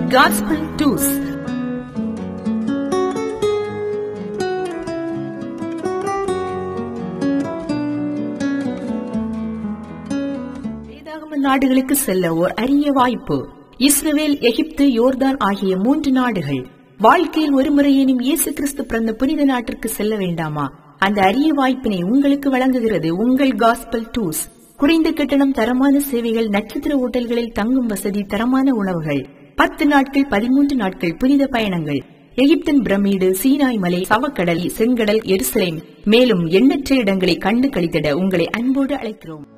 Gospel Tours வேதாகம நாடுகளுக்கு செல்ல ஓர் அரிய வாய்ப்பு இஸ்ரவேல் எகிப்து யோர்தான் ஆகிய மூன்று நாடுகள் வாழ்க்கையில் ஒரு முறையேனும் இயேசு கிறிஸ்து பிறந்த புனித நாட்டிற்கு செல்ல வேண்டாமா அந்த அரிய வாய்ப்பினை உங்களுக்கு வழங்குகிறது உங்கள் காஸ்பல் டூர்ஸ் குறைந்த கட்டணம் தரமான சேவைகள் நட்சத்திர ஓட்டல்களில் தங்கும் வசதி தரமான உணவுகள் பத்து நாட்கள் பதிமூன்று நாட்கள் புனித பயணங்கள் எகிப்தின் பிரமிடு சீனாய் மலை சவக்கடல் செங்கடல் எருசலேம் மேலும் எண்ணற்ற இடங்களை கண்டு கழித்திட உங்களை அன்போடு அழைக்கிறோம்